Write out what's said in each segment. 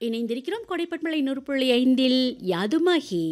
இணைந்திருக்கிறோம் கொடைப்பட்மலை நூறு புள்ளி ஐந்தில் யாதுமாகி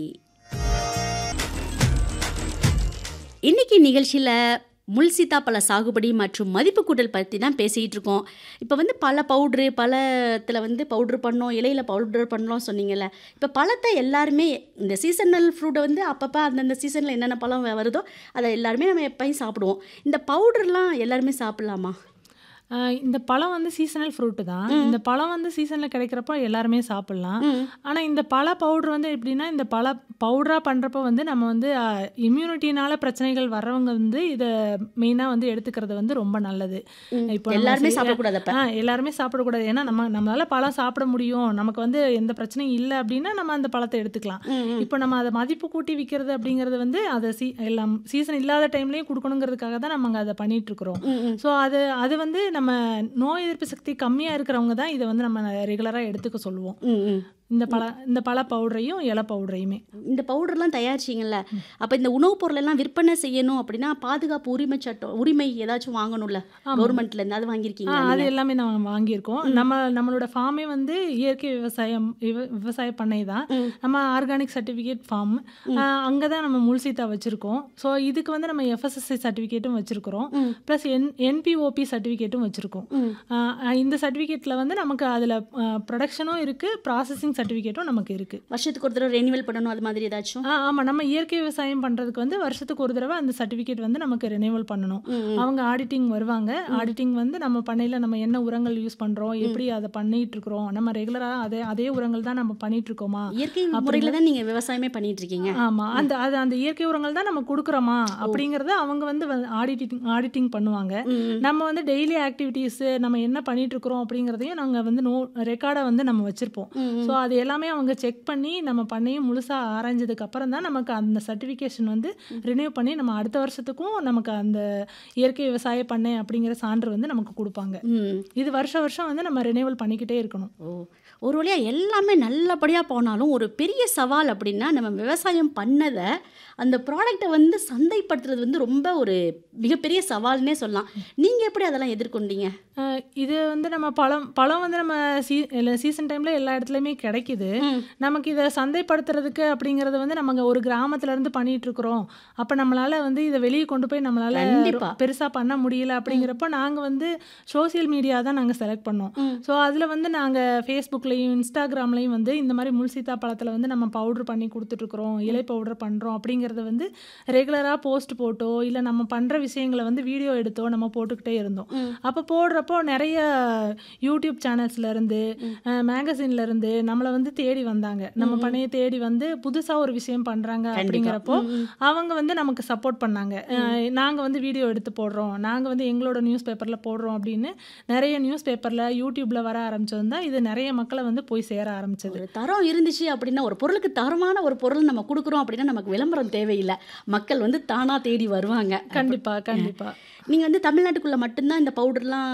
இன்னைக்கு நிகழ்ச்சியில் முள் சீத்தாப்பழ சாகுபடி மற்றும் மதிப்பு கூட்டல் பற்றி தான் பேசிகிட்டு இருக்கோம் இப்போ வந்து பல பவுட்ரு பழத்தில் வந்து பவுட்ரு பண்ணோம் இலையில் பவுட்ரு பண்ணோம் சொன்னீங்கல்ல இப்போ பழத்தை எல்லாருமே இந்த சீசனல் ஃப்ரூட்டை வந்து அப்பப்போ அந்தந்த சீசனில் என்னென்ன பழம் வருதோ அதை எல்லாருமே நம்ம எப்பயும் சாப்பிடுவோம் இந்த பவுடர்லாம் எல்லாருமே சாப்பிட்லாமா ஆஹ் இந்த பழம் வந்து சீசனல் ஃப்ரூட்டு தான் இந்த பழம் வந்து சீசனில் கிடைக்கிறப்போ எல்லாருமே சாப்பிட்லாம் ஆனால் இந்த பழ பவுடர் வந்து எப்படின்னா இந்த பழ பவுடராக பண்ணுறப்போ வந்து நம்ம வந்து இம்யூனிட்டினால பிரச்சனைகள் வர்றவங்க வந்து இதை மெயினாக வந்து எடுத்துக்கிறது வந்து ரொம்ப நல்லது இப்போ நம்ம எல்லாருமே சரி- சாப்பிடக்கூடாது அப்போ ஆ எல்லாருமே சாப்பிடக்கூடாது ஏன்னா நம்ம நம்மளால பழம் சாப்பிட முடியும் நமக்கு வந்து எந்த பிரச்சனையும் இல்லை அப்படின்னா நம்ம அந்த பழத்தை எடுத்துக்கலாம் இப்போ நம்ம அதை மதிப்பு கூட்டி விற்கிறது அப்படிங்கிறது வந்து அதை சீ எல்லாம் சீசன் இல்லாத டைம்லேயும் கொடுக்கணுங்கிறதுக்காக தான் நம்ம அங்கே அதை பண்ணிட்டு இருக்கிறோம் ஸோ அது அது வந்து நம்ம நோய் எதிர்ப்பு சக்தி கம்மியாக இருக்கிறவங்க தான் இதை வந்து நம்ம ரெகுலராக எடுத்துக்க சொல்லுவோம் ம் ம் இந்த பழ இந்த பழ பவுடரையும் இலை பவுடரையுமே இந்த பவுடர்லாம் தயாரிச்சிங்கல்ல அப்போ இந்த உணவுப் பொருளெல்லாம் விற்பனை செய்யணும் அப்படின்னா பாதுகாப்பு உரிமை சட்டம் உரிமை ஏதாச்சும் வாங்கணும்ல கவர்மெண்ட்லேருந்து அது ஆ வாங்கியிருக்கீங்களா அது எல்லாமே நம்ம வாங்கியிருக்கோம் நம்ம நம்மளோட ஃபார்மே வந்து இயற்கை விவசாயம் விவ- விவசாய பண்ணை தான் நம்ம ஆர்கானிக் சர்டிஃபிகேட் ஃபார்ம் அங்கே தான் நம்ம முல்சீத்தா வச்சுருக்கோம் ஸோ இதுக்கு வந்து நம்ம எஃப்எஸ்எஸ்ஐ சர்டிஃபிகேட்டும் வச்சுருக்கிறோம் ப்ளஸ் என் என்பிஓபி சர்டிஃபிகேட்டும் வச்சுருக்கோம் இந்த சர்டிஃபிகேட்டில் வந்து நமக்கு அதில் ப்ரொடக்ஷனும் இருக்குது ப்ராசஸிங் சர்டிஃபிகேட்டும் நமக்கு இருக்குது வருஷத்துக்கு ஒரு தடவை ரெனிவல் பண்ணணும் அது மாதிரி ஏதாச்சும் ஆ ஆமாம் நம்ம இயற்கை விவசாயம் பண்ணுறதுக்கு வந்து வருஷத்துக்கு ஒரு தடவை அந்த சர்டிஃபிகேட் வந்து நமக்கு ரெனியூவல் பண்ணணும் அவங்க ஆடிட்டிங் வருவாங்க ஆடிட்டிங் வந்து நம்ம பண்ணையில் நம்ம என்ன உரங்கள் யூஸ் பண்ணுறோம் எப்படி அதை பண்ணிட்டு இருக்கிறோம் நம்ம ரெகுலராக அதே அதே உரங்கள் தான் நம்ம பண்ணிட்டு இருக்கோமா இயற்கை முறையில் தான் நீங்கள் விவசாயமே பண்ணிட்டு இருக்கீங்க ஆமா அந்த அது அந்த இயற்கை உரங்கள் தான் நம்ம கொடுக்குறோமா அப்படிங்கறத அவங்க வந்து ஆடிட்டிங் ஆடிட்டிங் பண்ணுவாங்க நம்ம வந்து டெய்லி ஆக்டிவிட்டீஸ் நம்ம என்ன பண்ணிட்டு இருக்கிறோம் அப்படிங்கிறதையும் நாங்க வந்து நோ ரெக்கார்டை வந்து நம்ம வச்சிருப்போம் ஸோ அது எல்லாமே அவங்க செக் பண்ணி நம்ம பண்ணையும் முழுசா ஆராய்ஞ்சதுக்கு அப்புறம் தான் நமக்கு அந்த சர்டிஃபிகேஷன் வந்து ரினியூ பண்ணி நம்ம அடுத்த வருஷத்துக்கும் நமக்கு அந்த இயற்கை விவசாய பண்ணை அப்படிங்கிற சான்று வந்து நமக்கு கொடுப்பாங்க ம் இது வருஷ வருஷம் வந்து நம்ம ரினியூவல் பண்ணிக்கிட்டே இருக்கணும் ஓ ஒரு வழியாக எல்லாமே நல்லபடியாக போனாலும் ஒரு பெரிய சவால் அப்படின்னா நம்ம விவசாயம் பண்ணதை அந்த ப்ராடக்ட்டை வந்து சந்தைப்படுத்துறது வந்து ரொம்ப ஒரு மிகப்பெரிய சவால்னே சொல்லலாம் நீங்கள் எப்படி அதெல்லாம் எதிர்கொண்டீங்க அஹ் இது வந்து நம்ம பழம் பழம் வந்து நம்ம சீ சீசன் டைமில் எல்லா இடத்துலையுமே கிடைக்குது நமக்கு இதை சந்தைப்படுத்துறதுக்கு அப்படிங்கிறது வந்து நம்ம ஒரு கிராமத்துல இருந்து பண்ணிட்டு இருக்கிறோம் அப்போ நம்மளால வந்து இதை வெளியே கொண்டு போய் நம்மளால கண்டிப்பா. பெருசாக பண்ண முடியல அப்படிங்கிறப்ப நாங்கள் வந்து சோஷியல் மீடியா தான் நாங்கள் செலக்ட் பண்ணோம் ஸோ அதில் வந்து நாங்கள் ஃபேஸ்புக்லேயும் இன்ஸ்டாகிராம்லேயும் வந்து இந்த மாதிரி முல்சீத்தா பழத்தில் வந்து நம்ம பவுடர் பண்ணி கொடுத்துட்ருக்குறோம் இலை பவுடர் பண்ணுறோம் அப்படிங்கிறத வந்து ரெகுலராக போஸ்ட் போட்டோ இல்லை நம்ம பண்ணுற விஷயங்களை வந்து வீடியோ எடுத்தோ நம்ம போட்டுக்கிட்டே இருந்தோம் அப்போ போடுறப்போ நிறைய யூடியூப் சேனல்ஸ்ல இருந்து மேகசின்ல இருந்து நம்மளை வந்து தேடி வந்தாங்க நம்ம பண்ணையை தேடி வந்து புதுசா ஒரு விஷயம் பண்றாங்க அப்படிங்கிறப்போ அவங்க வந்து நமக்கு சப்போர்ட் பண்ணாங்க அஹ் நாங்க வந்து வீடியோ எடுத்து போடுறோம் நாங்க வந்து எங்களோட நியூஸ் பேப்பர்ல போடுறோம் அப்படின்னு நிறைய நியூஸ் பேப்பர்ல யூடியூப்ல வர ஆரம்பிச்சது தான் இது நிறைய மக்களை வந்து போய் சேர ஆரம்பிச்சது ஒரு தரம் இருந்துச்சு அப்படின்னா ஒரு பொருளுக்கு தரமான ஒரு பொருள் நம்ம கொடுக்குறோம் அப்படின்னா நமக்கு விளம்பரம் தேவையில்லை மக்கள் வந்து தானா தேடி வருவாங்க கண்டிப்பா கண்டிப்பா நீங்கள் வந்து தமிழ்நாட்டுக்குள்ளே மட்டும்தான் இந்த பவுடர்லாம்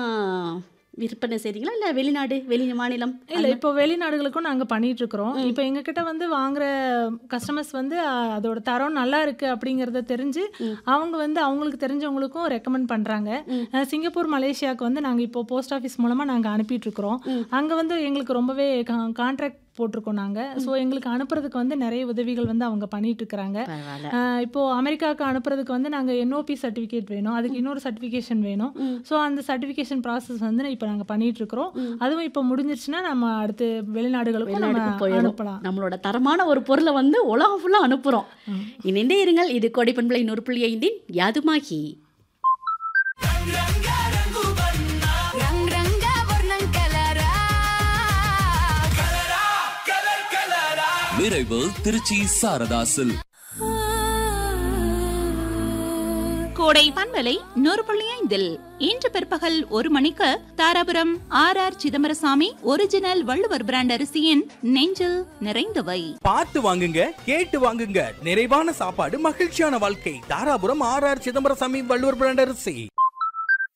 விற்பனை செய்றீங்களா இல்லை வெளிநாடு வெளி மாநிலம் இல்ல இப்போ வெளிநாடுகளுக்கும் நாங்க பண்ணிட்டு இருக்கிறோம் இப்போ எங்ககிட்ட வந்து வாங்குற கஸ்டமர்ஸ் வந்து அஹ், அதோட தரம் நல்லா இருக்கு அப்படிங்கறத தெரிஞ்சு அவங்க வந்து அவங்களுக்கு தெரிஞ்சவங்களுக்கும் ரெக்கமெண்ட் பண்றாங்க அஹ், சிங்கப்பூர் மலேசியாவுக்கு வந்து நாங்க இப்போ போஸ்ட் ஆஃபீஸ் மூலமா நாங்க அனுப்பிட்டு இருக்கிறோம் அங்க வந்து எங்களுக்கு ரொம்பவே கான்ட்ராக்ட் போட்டிருக்கோம் நாங்க ஸோ எங்களுக்கு அனுப்புறதுக்கு வந்து நிறைய உதவிகள் வந்து அவங்க பண்ணிட்டு இருக்கிறாங்க பரவாயில்ல ஆஹ் இப்போ அமெரிக்காவுக்கு அனுப்புறதுக்கு வந்து நாங்கள் என்ஓபி சர்டிஃபிகேட் வேணும் அதுக்கு இன்னொரு சர்டிஃபிகேஷன் வேணும் ஸோ அந்த சர்டிஃபிகேஷன் ப்ராசஸ் வந்து இப்போ நாங்கள் பண்ணிட்டு இருக்கிறோம் அதுவும் இப்போ முடிஞ்சிருச்சுன்னா நம்ம அடுத்து வெளிநாடுகளுக்கும் வெளிநாடுக்கு நம்ம போயிடும் அனுப்பலாம் நம்மளோட தரமான ஒரு பொருளை வந்து உலகம் ஃபுல்லாக அனுப்புகிறோம் இணைந்தே இருங்கள் இது கொடைப்பண்பளை நூறு புள்ளி ஐந்தின் யாதுமாகி రంగ్ రంగ వర్ణం కలరా நிறைவு திருச்சி சாரதாசில் கோடை பண்பலை நூறு புள்ளி ஐந்தில் இன்று பிற்பகல் ஒரு மணிக்கு Dharapuram R R Chidambarasamy original Valluvar brand அரிசியின் நெஞ்சில் நிறைந்தவை பார்த்து வாங்குங்க கேட்டு வாங்குங்க நிறைவான சாப்பாடு மகிழ்ச்சியான வாழ்க்கை Dharapuram R R Chidambarasamy Valluvar brand அரிசி